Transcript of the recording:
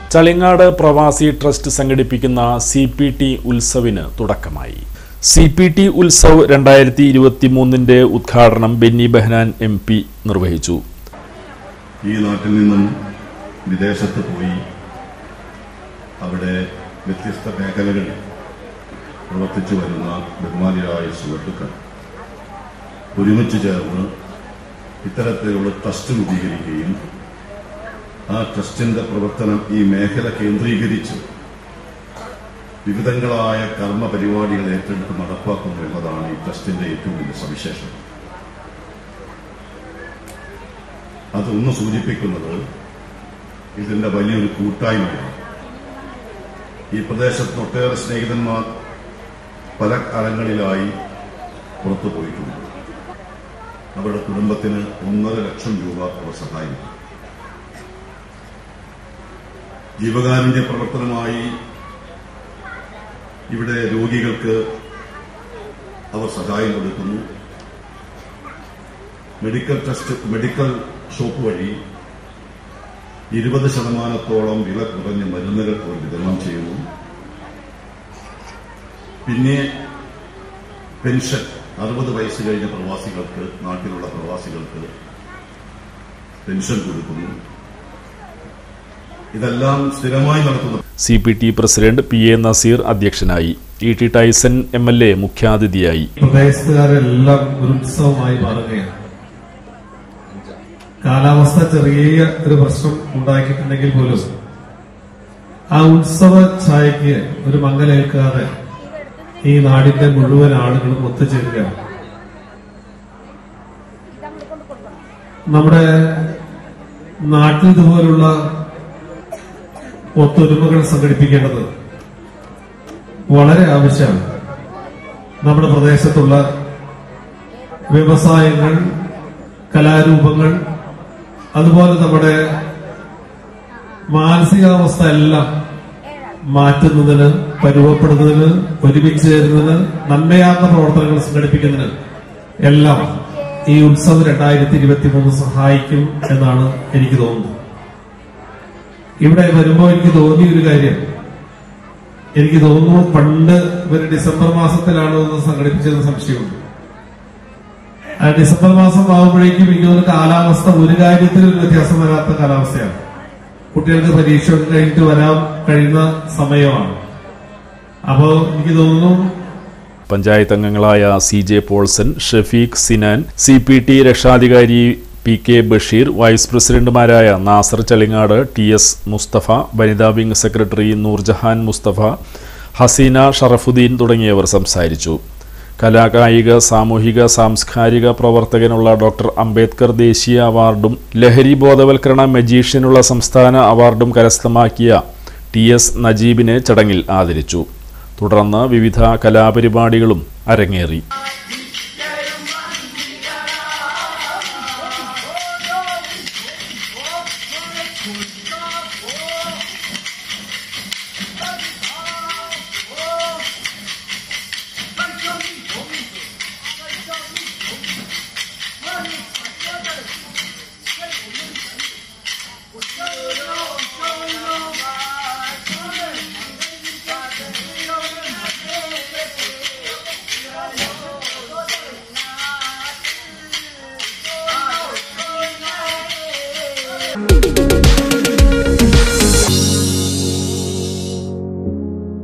ചളിങ്ങാട് പ്രവാസി ട്രസ്റ്റ് സംഘടിപ്പിക്കുന്ന C P T ഉത്സവിന് തുടക്കമായി സി പി ടി ഉത്സവ് രണ്ടായിരത്തി ഇരുപത്തി മൂന്നിൻ്റെ ഉദ്ഘാടനം ബെന്നി ബെഹനാൻ എം പി നിർവഹിച്ചു ഈ നാട്ടിൽ നിന്നും വിദേശത്ത് പോയി അവിടെ വ്യത്യസ്ത മേഖലകളിൽ പ്രവർത്തിച്ചു വരുന്ന ബഹുമാനിയായ സുഹൃത്തുക്കൾ ഒരുമിച്ച് ചേർന്ന് ഇത്തരത്തിലുള്ള ട്രസ്റ്റ് രൂപീകരിക്കുകയും ആ ട്രസ്റ്റിന്റെ പ്രവർത്തനം ഈ മേഖല കേന്ദ്രീകരിച്ച് വിവിധങ്ങളായ കർമ്മ പരിപാടികൾ ഏറ്റെടുത്ത് നടപ്പാക്കുന്നു എന്നതാണ് ഈ ട്രസ്റ്റിന്റെ ഏറ്റവും വലിയ സവിശേഷത അതൊന്ന് സൂചിപ്പിക്കുന്നത് ഇതിന്റെ വലിയൊരു കൂട്ടായ്മയാണ് ഈ പ്രദേശത്ത് ഒട്ടേറെ സ്നേഹിതന്മാർ പല കാലങ്ങളിലായി പുറത്തു പോയിട്ടുണ്ട് അവരുടെ കുടുംബത്തിന് ഒന്നര ലക്ഷം രൂപ അവർ സഹായിക്കും ജീവകാരുണ്യ പ്രവർത്തനമായി ഇവിടെ രോഗികൾക്ക് അവർ സഹായം കൊടുക്കുന്നു മെഡിക്കൽ ട്രസ്റ്റ് മെഡിക്കൽ ഷോപ്പ് വഴി ഇരുപത് ശതമാനത്തോളം വില കുറഞ്ഞ മരുന്നുകൾ അവർ വിതരണം ചെയ്യുന്നു പിന്നെ പെൻഷൻ അറുപത് വയസ്സ് കഴിഞ്ഞ പ്രവാസികൾക്ക് നാട്ടിലുള്ള പ്രവാസികൾക്ക് പെൻഷൻ കൊടുക്കുന്നു ഇതെല്ലാം സ്ഥിരമായി നടത്തുന്ന C P T president P A Naseer അധ്യക്ഷനായി E T Tyson M L A മുഖ്യാതിഥിയായി പ്രദേശത്തുകാരെല്ലാം ഒരു ഉത്സവമായി മാറുകയാണ് കാലാവസ്ഥ ചെറിയ ഒരു പ്രശ്നം ഉണ്ടാക്കിയിട്ടുണ്ടെങ്കിൽ പോലും ആ ഉത്സവ ഛായയ്ക്ക് ഒരു മങ്ങലേൽക്കാതെ ഈ നാടിന്റെ മുഴുവൻ ആളുകളും ഒത്തുചേരുകയാണ് നമ്മുടെ നാട്ടിൽ ഇതുപോലുള്ള ഒത്തൊരുമകൾ സംഘടിപ്പിക്കേണ്ടത് വളരെ ആവശ്യമാണ് നമ്മുടെ പ്രദേശത്തുള്ള വ്യവസായങ്ങൾ കലാരൂപങ്ങൾ അതുപോലെ നമ്മുടെ മാനസികാവസ്ഥ എല്ലാം മാറ്റുന്നതിന് പരുവപ്പെടുന്നതിന് ഒരുമിച്ച് ചേരുന്നതിന് നന്മയാർന്ന പ്രവർത്തനങ്ങൾ സംഘടിപ്പിക്കുന്നതിന് എല്ലാം ഈ ഉത്സവം രണ്ടായിരത്തി ഇരുപത്തി മൂന്ന് സഹായിക്കും എന്നാണ് എനിക്ക് തോന്നുന്നത് ഇവിടെ വരുമ്പോൾ എനിക്ക് തോന്നിയ ഒരു കാര്യം എനിക്ക് തോന്നുന്നു പണ്ട് ഇവർ ഡിസംബർ മാസത്തിലാണോ എന്ന് സംഘടിപ്പിച്ചതെന്ന് സംശയമുണ്ട് ആ ഡിസംബർ മാസം ആകുമ്പോഴേക്കും എനിക്ക് തോന്നുന്നു കാലാവസ്ഥ ഒരു കാര്യത്തിൽ ഒരു വ്യത്യാസം വരാത്ത കാലാവസ്ഥയാണ് കുട്ടികൾക്ക് പരീക്ഷ ഒക്കെ കഴിഞ്ഞിട്ട് വരാൻ കഴിയുന്ന സമയമാണ് അപ്പോ എനിക്ക് തോന്നുന്നു പഞ്ചായത്ത് അംഗങ്ങളായ C J Paulson Shafeeq Sinan C P T രക്ഷാധികാരി പി കെ ബഷീർ വൈസ് പ്രസിഡന്റുമാരായ നാസർ ചളിങ്ങാട് ടി എസ് മുസ്തഫ വനിതാ വിംഗ് സെക്രട്ടറി നൂർജഹാൻ മുസ്തഫ ഹസീന ഷറഫുദ്ദീൻ തുടങ്ങിയവർ സംസാരിച്ചു കലാകായിക സാമൂഹിക സാംസ്കാരിക പ്രവർത്തകനുള്ള ഡോക്ടർ അംബേദ്കർ ദേശീയ അവാർഡും ലഹരി ബോധവൽക്കരണ മജീഷ്യനുള്ള സംസ്ഥാന അവാർഡും കരസ്ഥമാക്കിയ ടി എസ് നജീബിനെ ചടങ്ങിൽ ആദരിച്ചു തുടർന്ന് വിവിധ കലാപരിപാടികളും അരങ്ങേറി Thank you.